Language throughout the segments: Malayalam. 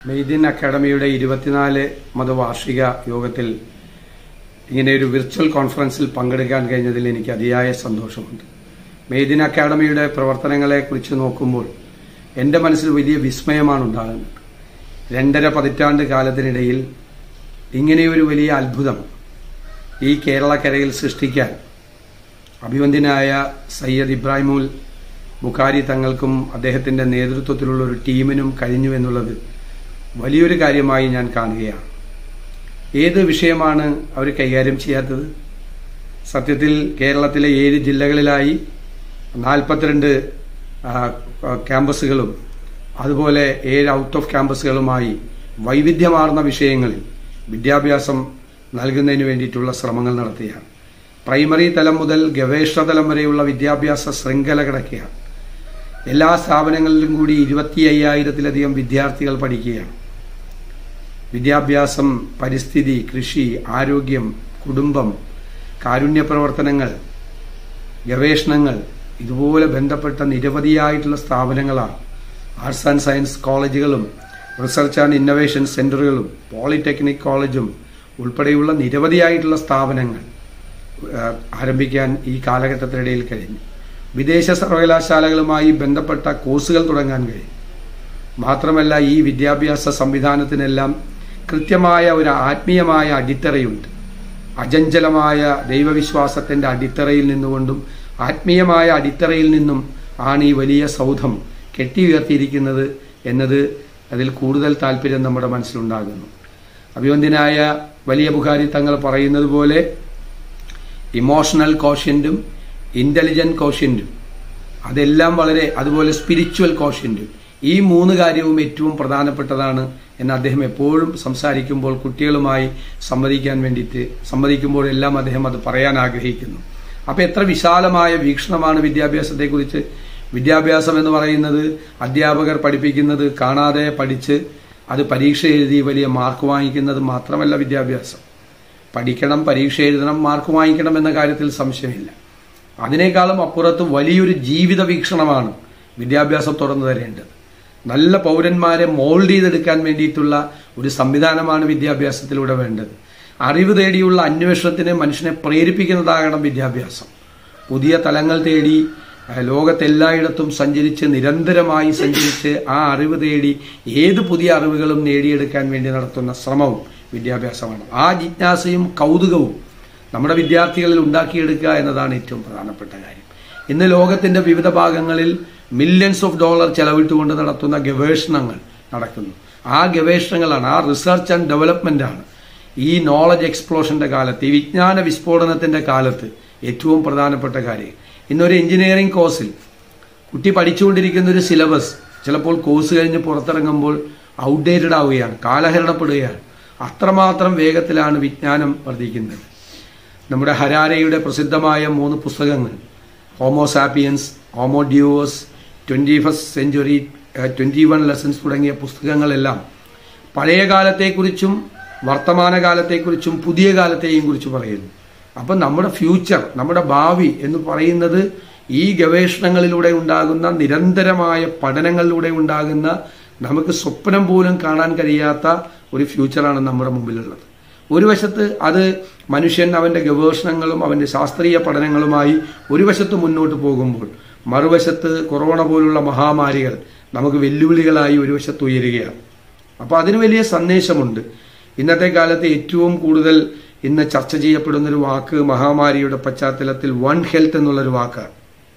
മെയ്ദിൻ അക്കാഡമിയുടെ ഇരുപത്തിനാല് മതവാർഷിക യോഗത്തിൽ ഇങ്ങനെ ഒരു വിർച്വൽ കോൺഫറൻസിൽ പങ്കെടുക്കാൻ കഴിഞ്ഞതിൽ എനിക്ക് അതിയായ സന്തോഷമുണ്ട് മെയ്ദിൻ അക്കാഡമിയുടെ പ്രവർത്തനങ്ങളെ കുറിച്ച് നോക്കുമ്പോൾ എൻ്റെ മനസ്സിൽ വലിയ വിസ്മയമാണ് ഉണ്ടാകുന്നത് രണ്ടര പതിറ്റാണ്ട് കാലത്തിനിടയിൽ ഇങ്ങനെയൊരു വലിയ അത്ഭുതം ഈ കേരളക്കരയിൽ സൃഷ്ടിക്കാൻ അഭിവന്ദ്യനായ സയ്യദ് ഇബ്രാഹിമുൽ ബുഖാരി തങ്ങൾക്കും അദ്ദേഹത്തിന്റെ നേതൃത്വത്തിലുള്ള ഒരു ടീമിനും കഴിഞ്ഞു എന്നുള്ളത് വലിയൊരു കാര്യമായി ഞാൻ കാണുകയാണ് ഏത് വിഷയമാണ് അവർ കൈകാര്യം ചെയ്യാത്തത് സത്യത്തിൽ കേരളത്തിലെ ഏഴ് ജില്ലകളിലായി നാൽപ്പത്തിരണ്ട് ക്യാമ്പസുകളും അതുപോലെ ഏഴ് ഔട്ട് ഓഫ് ക്യാമ്പസുകളുമായി വൈവിധ്യമാർന്ന വിഷയങ്ങളിൽ വിദ്യാഭ്യാസം നൽകുന്നതിന് വേണ്ടിയിട്ടുള്ള ശ്രമങ്ങൾ നടത്തുകയാണ് പ്രൈമറി തലം മുതൽ ഗവേഷണ തലം വരെയുള്ള വിദ്യാഭ്യാസ ശൃംഖല കിടക്കുകയാണ് എല്ലാ സ്ഥാപനങ്ങളിലും കൂടി ഇരുപത്തി അയ്യായിരത്തിലധികം വിദ്യാർത്ഥികൾ പഠിക്കുകയാണ് വിദ്യാഭ്യാസം പരിസ്ഥിതി കൃഷി ആരോഗ്യം കുടുംബം കാരുണ്യ പ്രവർത്തനങ്ങൾ ഗവേഷണങ്ങൾ ഇതുപോലെ ബന്ധപ്പെട്ട നിരവധിയായിട്ടുള്ള സ്ഥാപനങ്ങളാണ് ആർട്സ് ആൻഡ് സയൻസ് കോളേജുകളും റിസർച്ച് ആൻഡ് ഇന്നൊവേഷൻ സെന്ററുകളും പോളിടെക്നിക് കോളേജും ഉൾപ്പെടെയുള്ള നിരവധിയായിട്ടുള്ള സ്ഥാപനങ്ങൾ ആരംഭിക്കാൻ ഈ കാലഘട്ടത്തിനിടയിൽ കഴിഞ്ഞു വിദേശ സർവകലാശാലകളുമായി ബന്ധപ്പെട്ട കോഴ്സുകൾ തുടങ്ങാൻ കഴിയും മാത്രമല്ല ഈ വിദ്യാഭ്യാസ സംവിധാനത്തിനെല്ലാം കൃത്യമായ ഒരു ആത്മീയമായ അടിത്തറയുണ്ട് അജഞ്ചലമായ ദൈവവിശ്വാസത്തിന്റെ അടിത്തറയിൽ നിന്നുകൊണ്ടും ആത്മീയമായ അടിത്തറയിൽ നിന്നും ആണ് ഈ വലിയ സൗധം കെട്ടി ഉയർത്തിയിരിക്കുന്നത് എന്നത് അതിൽ കൂടുതൽ താല്പര്യം നമ്മുടെ മനസ്സിലുണ്ടാകുന്നു അഭിവന്ദ്യനായ വലിയ ബുഖാരി തങ്ങൾ പറയുന്നത് പോലെ ഇമോഷണൽ കോഷ്യന്റും ഇന്റലിജന്റ് കോഷ്യന്റും അതെല്ലാം വളരെ അതുപോലെ സ്പിരിച്വൽ കോഷ്യന്റും ഈ മൂന്ന് കാര്യവും ഏറ്റവും പ്രധാനപ്പെട്ടതാണ് എന്ന് അദ്ദേഹം എപ്പോഴും സംസാരിക്കുമ്പോൾ കുട്ടികളുമായി സംവദിക്കാൻ വേണ്ടിയിട്ട് സംവദിക്കുമ്പോഴെല്ലാം അദ്ദേഹം അത് പറയാൻ ആഗ്രഹിക്കുന്നു അപ്പൊ എത്ര വിശാലമായ വീക്ഷണമാണ് വിദ്യാഭ്യാസത്തെക്കുറിച്ച് വിദ്യാഭ്യാസം എന്ന് പറയുന്നത് അധ്യാപകർ പഠിപ്പിക്കുന്നത് കാണാതെ പഠിച്ച് അത് പരീക്ഷ എഴുതി വലിയ മാർക്ക് വാങ്ങിക്കുന്നത് മാത്രമല്ല വിദ്യാഭ്യാസം പഠിക്കണം പരീക്ഷ എഴുതണം മാർക്ക് വാങ്ങിക്കണം എന്ന കാര്യത്തിൽ സംശയമില്ല അതിനേക്കാളും അപ്പുറത്ത് വലിയൊരു ജീവിത വീക്ഷണമാണ് വിദ്യാഭ്യാസം തുറന്നു തരേണ്ടത് നല്ല പൗരന്മാരെ മോൾഡ് ചെയ്തെടുക്കാൻ വേണ്ടിയിട്ടുള്ള ഒരു സംവിധാനമാണ് വിദ്യാഭ്യാസത്തിലൂടെ വേണ്ടത് അറിവ് തേടിയുള്ള അന്വേഷണത്തിന് മനുഷ്യനെ പ്രേരിപ്പിക്കുന്നതാകണം വിദ്യാഭ്യാസം പുതിയ തലങ്ങൾ തേടി ലോകത്തെല്ലായിടത്തും സഞ്ചരിച്ച് നിരന്തരമായി സഞ്ചരിച്ച് ആ അറിവ് തേടി ഏത് പുതിയ അറിവുകളും നേടിയെടുക്കാൻ വേണ്ടി നടത്തുന്ന ശ്രമവും വിദ്യാഭ്യാസമാണ് ആ ജിജ്ഞാസയും കൗതുകവും നമ്മുടെ വിദ്യാർത്ഥികളിൽ ഉണ്ടാക്കിയെടുക്കുക എന്നതാണ് ഏറ്റവും പ്രധാനപ്പെട്ട കാര്യം ഇന്ന് ലോകത്തിന്റെ വിവിധ ഭാഗങ്ങളിൽ മില്യൺസ് ഓഫ് ഡോളർ ചെലവിട്ടുകൊണ്ട് നടത്തുന്ന ഗവേഷണങ്ങൾ നടക്കുന്നു ആ ഗവേഷണങ്ങളാണ് ആ റിസർച്ച് ആൻഡ് ഡെവലപ്മെന്റ് ആണ് ഈ നോളജ് എക്സ്പ്ലോഷന്റെ കാലത്ത് ഈ വിജ്ഞാന വിസ്ഫോടനത്തിന്റെ കാലത്ത് ഏറ്റവും പ്രധാനപ്പെട്ട കാര്യം ഇന്നൊരു എഞ്ചിനീയറിംഗ് കോഴ്സിൽ കുട്ടി പഠിച്ചുകൊണ്ടിരിക്കുന്ന ഒരു സിലബസ് ചിലപ്പോൾ കോഴ്സ് കഴിഞ്ഞ് പുറത്തിറങ്ങുമ്പോൾ ഔട്ട്ഡേറ്റഡ് ആവുകയാണ് കാലഹരണപ്പെടുകയാണ് അത്രമാത്രം വേഗത്തിലാണ് വിജ്ഞാനം വർദ്ധിക്കുന്നത് നമ്മുടെ ഹരാരയുടെ പ്രസിദ്ധമായ മൂന്ന് പുസ്തകങ്ങൾ Homo Sapiens Homo Deus twenty first century twenty one lessons തുടങ്ങിയ പുസ്തകങ്ങളെല്ലാം പഴയ കാലത്തെക്കുറിച്ചും വർത്തമാനകാലത്തെക്കുറിച്ചും പുതിയ കാലത്തെയും കുറിച്ച് പറയുന്നു അപ്പം നമ്മുടെ ഫ്യൂച്ചർ നമ്മുടെ ഭാവി എന്ന് പറയുന്നത് ഈ ഗവേഷണങ്ങളിലൂടെ ഉണ്ടാകുന്ന നിരന്തരമായ പഠനങ്ങളിലൂടെ ഉണ്ടാകുന്ന നമുക്ക് സ്വപ്നം പോലും കാണാൻ കഴിയാത്ത ഒരു ഫ്യൂച്ചറാണ് നമ്മുടെ മുമ്പിലുള്ളത് ഒരു വശത്ത് അത് മനുഷ്യൻ അവന്റെ ഗവേഷണങ്ങളും അവന്റെ ശാസ്ത്രീയ പഠനങ്ങളുമായി ഒരു വശത്ത് മുന്നോട്ട് പോകുമ്പോൾ മറുവശത്ത് കൊറോണ പോലുള്ള മഹാമാരികൾ നമുക്ക് വെല്ലുവിളികളായി ഒരു വശത്ത് ഉയരുകയാണ് അപ്പോൾ അതിന് വലിയ സന്ദേശമുണ്ട് ഇന്നത്തെ കാലത്ത് ഏറ്റവും കൂടുതൽ ഇന്ന് ചർച്ച ചെയ്യപ്പെടുന്ന ഒരു വാക്ക് മഹാമാരിയുടെ പശ്ചാത്തലത്തിൽ വൺ ഹെൽത്ത് എന്നുള്ളൊരു വാക്കാണ്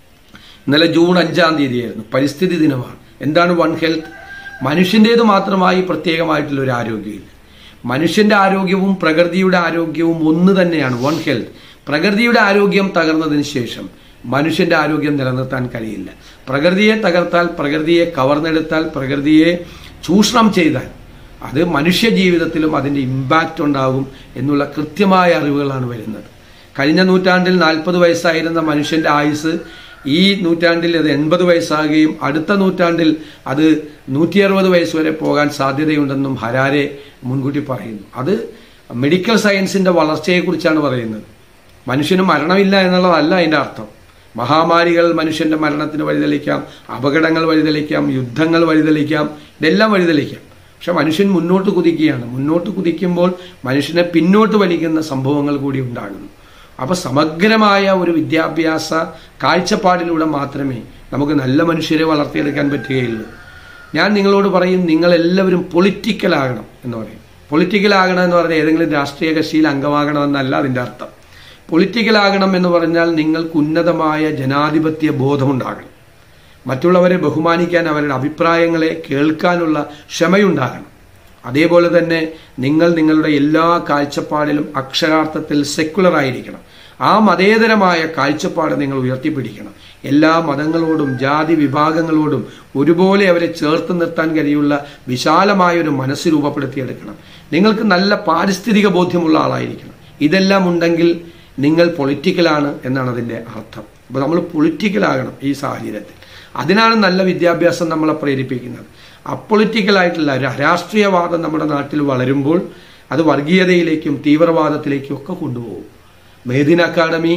ഇന്നലെ ജൂൺ അഞ്ചാം തീയതിയായിരുന്നു പരിസ്ഥിതി ദിനമാണ് എന്താണ് വൺ ഹെൽത്ത് മനുഷ്യൻ്റേത് മാത്രമായി പ്രത്യേകമായിട്ടുള്ള ഒരു ആരോഗ്യമില്ല മനുഷ്യന്റെ ആരോഗ്യവും പ്രകൃതിയുടെ ആരോഗ്യവും ഒന്ന് തന്നെയാണ് വൺ ഹെൽത്ത് പ്രകൃതിയുടെ ആരോഗ്യം തകർന്നതിന് ശേഷം മനുഷ്യന്റെ ആരോഗ്യം നിലനിർത്താൻ കഴിയില്ല പ്രകൃതിയെ തകർത്താൽ പ്രകൃതിയെ കവർന്നെടുത്താൽ പ്രകൃതിയെ ചൂഷണം ചെയ്താൽ അത് മനുഷ്യ ജീവിതത്തിലും അതിന്റെ ഇമ്പാക്റ്റ് ഉണ്ടാകും എന്നുള്ള കൃത്യമായ അറിവുകളാണ് വരുന്നത് കഴിഞ്ഞ നൂറ്റാണ്ടിൽ നാൽപ്പത് വയസ്സായിരുന്ന മനുഷ്യന്റെ ആയുസ് ഈ നൂറ്റാണ്ടിൽ അത് എൺപത് വയസ്സാകുകയും അടുത്ത നൂറ്റാണ്ടിൽ അത് നൂറ്റി അറുപത് വയസ്സ് വരെ പോകാൻ സാധ്യതയുണ്ടെന്നും ഹരാരെ മുൻകൂട്ടി പറയുന്നു അത് മെഡിക്കൽ സയൻസിന്റെ വളർച്ചയെക്കുറിച്ചാണ് പറയുന്നത് മനുഷ്യന് മരണമില്ല എന്നുള്ളതല്ല അതിന്റെ അർത്ഥം മഹാമാരികൾ മനുഷ്യന്റെ മരണത്തിന് വഴിതെളിക്കാം അപകടങ്ങൾ വഴിതെളിക്കാം യുദ്ധങ്ങൾ വഴിതെളിക്കാം ഇതെല്ലാം വഴിതെളിക്കാം പക്ഷെ മനുഷ്യൻ മുന്നോട്ട് കുതിക്കുകയാണ് മുന്നോട്ട് കുതിക്കുമ്പോൾ മനുഷ്യനെ പിന്നോട്ട് വലിക്കുന്ന സംഭവങ്ങൾ കൂടി ഉണ്ടാകുന്നു അപ്പൊ സമഗ്രമായ ഒരു വിദ്യാഭ്യാസ കാഴ്ചപ്പാടിലൂടെ മാത്രമേ നമുക്ക് നല്ല മനുഷ്യരെ വളർത്തിയെടുക്കാൻ പറ്റുകയുള്ളൂ ഞാൻ നിങ്ങളോട് പറയും നിങ്ങൾ എല്ലാവരും പൊളിറ്റിക്കൽ ആകണം എന്ന് പറയും പൊളിറ്റിക്കൽ ആകണം എന്ന് പറഞ്ഞാൽ ഏതെങ്കിലും രാഷ്ട്രീയ കക്ഷിയിൽ അംഗമാകണമെന്നല്ല അതിന്റെ അർത്ഥം പൊളിറ്റിക്കൽ ആകണം എന്ന് പറഞ്ഞാൽ നിങ്ങൾക്ക് ഉന്നതമായ ജനാധിപത്യ ബോധമുണ്ടാകണം മറ്റുള്ളവരെ ബഹുമാനിക്കാൻ അവരുടെ അഭിപ്രായങ്ങളെ കേൾക്കാനുള്ള ക്ഷമയുണ്ടാകണം അതേപോലെ തന്നെ നിങ്ങൾ നിങ്ങളുടെ എല്ലാ കാഴ്ചപ്പാടിലും അക്ഷരാർത്ഥത്തിൽ സെക്കുലർ ആയിരിക്കണം ആ മതേതരമായ കാഴ്ചപ്പാട് നിങ്ങൾ ഉയർത്തിപ്പിടിക്കണം എല്ലാ മതങ്ങളോടും ജാതി വിഭാഗങ്ങളോടും ഒരുപോലെ അവരെ ചേർത്ത് നിർത്താൻ കഴിയുള്ള വിശാലമായ ഒരു മനസ്സ് രൂപപ്പെടുത്തിയെടുക്കണം നിങ്ങൾക്ക് നല്ല പാരിസ്ഥിതിക ബോധ്യമുള്ള ആളായിരിക്കണം ഇതെല്ലാം ഉണ്ടെങ്കിൽ നിങ്ങൾ പൊളിറ്റിക്കലാണ് എന്നാണ് അതിൻ്റെ അർത്ഥം അപ്പോൾ നമ്മൾ പൊളിറ്റിക്കലാകണം ഈ സാഹചര്യത്തിൽ അതിനാണ് നല്ല വിദ്യാഭ്യാസം നമ്മളെ പ്രേരിപ്പിക്കുന്നത് അപ്പൊളിറ്റിക്കലായിട്ടുള്ള രാഷ്ട്രീയവാദം നമ്മുടെ നാട്ടിൽ വളരുമ്പോൾ അത് വർഗീയതയിലേക്കും തീവ്രവാദത്തിലേക്കും ഒക്കെ കൊണ്ടുപോകും മേദിൻ അക്കാദമി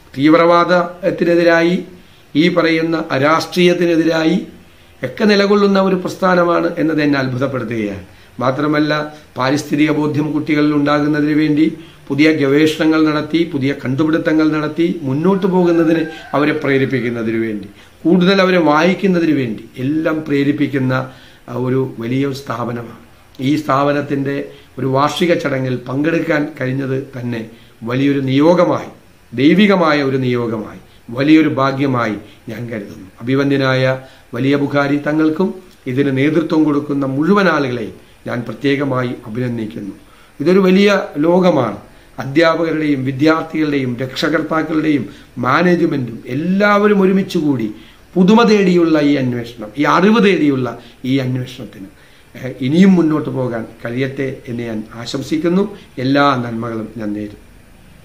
തീവ്രവാദത്തിനെതിരായി ഈ പറയുന്ന അരാഷ്ട്രീയത്തിനെതിരായി ഒക്കെ നിലകൊള്ളുന്ന ഒരു പ്രസ്ഥാനമാണ് എന്നത് എന്നെ അത്ഭുതപ്പെടുത്തുകയാണ് മാത്രമല്ല പാരിസ്ഥിതിക ബോധ്യം കുട്ടികളിൽ ഉണ്ടാകുന്നതിന് വേണ്ടി പുതിയ ഗവേഷണങ്ങൾ നടത്തി പുതിയ കണ്ടുപിടുത്തങ്ങൾ നടത്തി മുന്നോട്ട് പോകുന്നതിന് അവരെ പ്രേരിപ്പിക്കുന്നതിന് വേണ്ടി കൂടുതൽ അവരെ വായിക്കുന്നതിന് വേണ്ടി എല്ലാം പ്രേരിപ്പിക്കുന്ന ഒരു വലിയ സ്ഥാപനമാണ് ഈ സ്ഥാപനത്തിന്റെ ഒരു വാർഷിക ചടങ്ങിൽ പങ്കെടുക്കാൻ കഴിഞ്ഞത് തന്നെ വലിയൊരു നിയോഗമായി ദൈവികമായ ഒരു നിയോഗമായി വലിയൊരു ഭാഗ്യമായി ഞാൻ കരുതുന്നു അഭിവന്ദ്യനായ വലിയ ബുഖാരി തങ്ങൾക്കും ഇതിന് നേതൃത്വം കൊടുക്കുന്ന മുഴുവൻ ആളുകളെയും ഞാൻ പ്രത്യേകമായി അഭിനന്ദിക്കുന്നു ഇതൊരു വലിയ ലോകമാണ് അധ്യാപകരുടെയും വിദ്യാർത്ഥികളുടെയും രക്ഷകർത്താക്കളുടെയും മാനേജ്മെന്റും എല്ലാവരും ഒരുമിച്ച് കൂടി പുതുമ തേടിയുള്ള ഈ അന്വേഷണം ഈ അറിവ് തേടിയുള്ള ഈ അന്വേഷണത്തിന് ഇനിയും മുന്നോട്ട് പോകാൻ കഴിയട്ടെ എന്ന് ഞാൻ ആശംസിക്കുന്നു എല്ലാ നന്മകളും ഞാൻ നേരും